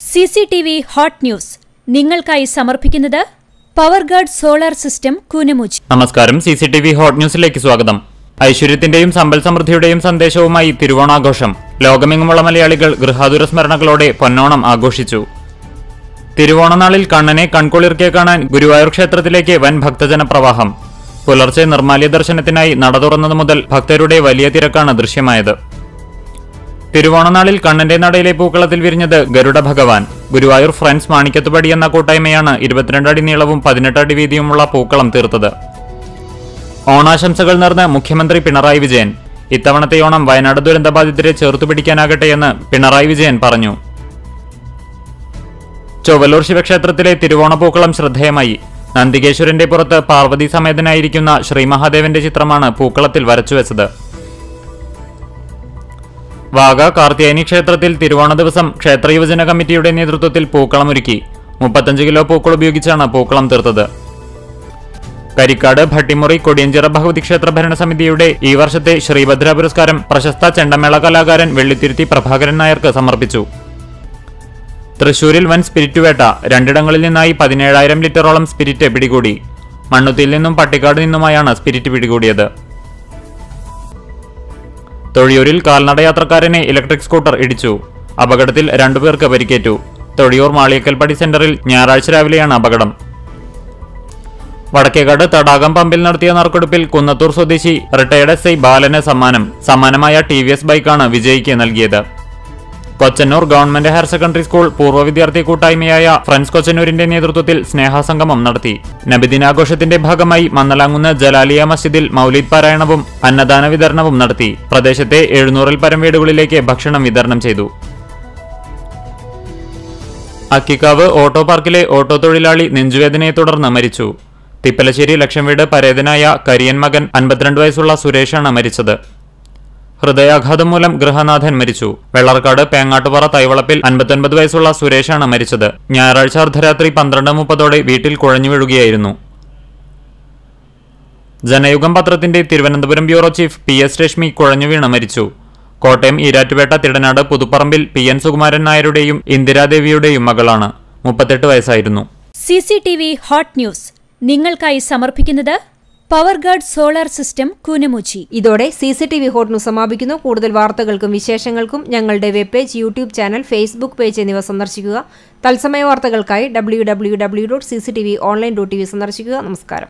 C C T V hot news നിങ്ങൾക്കായി സമർപ്പിക്കുന്നത് power guard solar system Koonamoochi നമസ്കാരം C C T V hot ന്യൂസിലേക്ക് സ്വാഗതം ഐശ്വര്യത്തിന്റെയും സമ്പൽ സമൃദ്ധിയുടെയും സന്ദേശവുമായി തിരുവോണാഘോഷം ലോകമെങ്ങുമുള്ള മലയാളികൾ ഗൃഹാതുര സ്മരണകളോടെ പൊന്നോണം ആഘോഷിച്ചു തിരുവോണനാളിൽ കണ്ണനെ കൺകുളിർക്കെ കാണാൻ ഗുരുവായൂർ ക്ഷേത്രത്തിലേക്ക് വൻ ഭക്തജന പ്രവാഹം പുലർച്ചെ നിർമാല്യ ദർശനത്തിനായി നട തുറന്നതു മുതൽ ഭക്തരുടെ വലിയ തിരക്കാണ് ദൃശ്യമായത് തിരുവോണനാളിൽ കണ്ണന്റെ നടയിലെ പൂക്കളത്തിൽ വിരിഞ്ഞത് ഗരുഡ ഭഗവാൻ ഗുരുവായൂർ ഫ്രണ്ട്സ് മാണിക്കത്തുപടി എന്ന കൂട്ടായ്മയാണ് ഇരുപത്തിരണ്ട് അടി നീളവും പതിനെട്ട് അടി വീതിയുമുള്ള പൂക്കളം തീർത്തത് ഓണാശംസകൾ നേർന്ന് മുഖ്യമന്ത്രി പിണറായി വിജയൻ ഇത്തവണത്തെ ഓണം വയനാട് ദുരന്തബാധിതരെ ചേർത്തു പിടിക്കാനാകട്ടെയെന്ന് പിണറായി വിജയൻ പറഞ്ഞു ചൊവ്വലൂർ ശിവക്ഷേത്രത്തിലെ തിരുവോണപ്പൂക്കളം ശ്രദ്ധേയമായി നന്ദികേശ്വരന്റെ പുറത്ത് പാർവതി സമേതനായിരിക്കുന്ന ശ്രീ മഹാദേവന്റെ ചിത്രമാണ് പൂക്കളത്തിൽ വരച്ചുവെച്ചത് വാഗ കാർത്തിയായനി ക്ഷേത്രത്തിൽ തിരുവോണ ദിവസം ക്ഷേത്ര യുവജന കമ്മിറ്റിയുടെ നേതൃത്വത്തിൽ പൂക്കളമൊരുക്കി മുപ്പത്തഞ്ച് കിലോ പൂക്കൾ ഉപയോഗിച്ചാണ് പൂക്കളം തീർത്തത് കരിക്കാട് ഭട്ടിമുറി കൊടിയഞ്ചിറ ഭഗവതി ക്ഷേത്ര ഭരണസമിതിയുടെ ഈ വർഷത്തെ ശ്രീഭദ്ര പുരസ്കാരം പ്രശസ്ത ചെണ്ടമേള കലാകാരൻ വെള്ളിത്തിരുത്തി പ്രഭാകരൻ നായർക്ക് സമർപ്പിച്ചു തൃശൂരിൽ വൻ സ്പിരിറ്റ് വേട്ട രണ്ടിടങ്ങളിൽ നിന്നായി പതിനേഴായിരം ലിറ്ററോളം സ്പിരിറ്റ് പിടികൂടി മണ്ണുത്തിയിൽ നിന്നും പട്ടിക്കാട് നിന്നുമായാണ് സ്പിരിറ്റ് പിടികൂടിയത് തൊഴിയൂരിൽ കാൽനടയാത്രക്കാരനെ ഇലക്ട്രിക് സ്കൂട്ടർ ഇടിച്ചു അപകടത്തിൽ രണ്ടുപേർക്ക് പരിക്കേറ്റു തൊഴിയൂർ മാളിയക്കൽപ്പടി സെന്ററിൽ ഞായറാഴ്ച രാവിലെയാണ് അപകടം വടക്കേക്കാട് തടാകം പമ്പിൽ നടത്തിയ നറുക്കെടുപ്പിൽ കുന്നത്തൂർ സ്വദേശി റിട്ടയർഡ് എസ് ഐ ബാലന് സമ്മാനം സമ്മാനമായ ടി വി എസ് ബൈക്കാണ് വിജയിക്ക് നൽകിയത് Kochannur government higher secondary school പൂർവ്വ വിദ്യാർത്ഥി കൂട്ടായ്മയായ ഫ്രണ്ട്സ് കൊച്ചന്നൂരിന്റെ നേതൃത്വത്തിൽ സ്നേഹസംഗമം നടത്തി നബിദിനാഘോഷത്തിന്റെ ഭാഗമായി മന്നലാങ്ങുന്ന് ജലാലിയ മസ്ജിദിൽ മൗലീദ് പാരായണവും അന്നദാന വിതരണവും നടത്തി പ്രദേശത്തെ എഴുന്നൂറിൽ പരം വീടുകളിലേക്ക് ഭക്ഷണം വിതരണം ചെയ്തു അക്കിക്കാവ് ഓട്ടോ പാർക്കിലെ ഓട്ടോ തൊഴിലാളി നെഞ്ചുവേദനയെ തുടർന്ന് മരിച്ചു തിപ്പലശ്ശേരി ലക്ഷം വീട് പരേതനായ കരിയൻ മകൻ അൻപത്തിരണ്ട് വയസ്സുള്ള സുരേഷാണ് മരിച്ചത് ഹൃദയാഘാതം മൂലം ഗൃഹനാഥൻ മരിച്ചു വെള്ളർക്കാട് പേങ്ങാട്ടുപാറ തൈവളപ്പിൽ അൻപത്തൊൻപത് വയസ്സുള്ള സുരേഷാണ് മരിച്ചത് ഞായറാഴ്ച അർദ്ധരാത്രി പന്ത്രണ്ട് മുപ്പതോടെ വീട്ടിൽ കുഴഞ്ഞു വീഴുകയായിരുന്നു ജനയുഗം പത്രത്തിന്റെ Thiruvananthapuram bureau chief P S Rashmi കുഴഞ്ഞു വീണ് മരിച്ചു കോട്ടയം ഈരാറ്റുപേട്ട തിടനാട് പുതുപ്പറമ്പിൽ പി എൻ സുകുമാരൻ നായരുടെയും ഇന്ദിരാദേവിയുടെയും മകളാണ് മുപ്പത്തെട്ട് വയസ്സായിരുന്നു C C T V hot news നിങ്ങൾക്കായി സമർപ്പിക്കുന്നത് power guard solar system Koonamoochi ഇതോടെ C C T V hot news സമാപിക്കുന്നു കൂടുതൽ വാർത്തകൾക്കും വിശേഷങ്ങൾക്കും ഞങ്ങളുടെ web page YouTube channel Facebook page എന്നിവ സന്ദർശിക്കുക തത്സമയ വാർത്തകൾക്കായി W W W dot C C T V online dot T V സന്ദർശിക്കുക നമസ്കാരം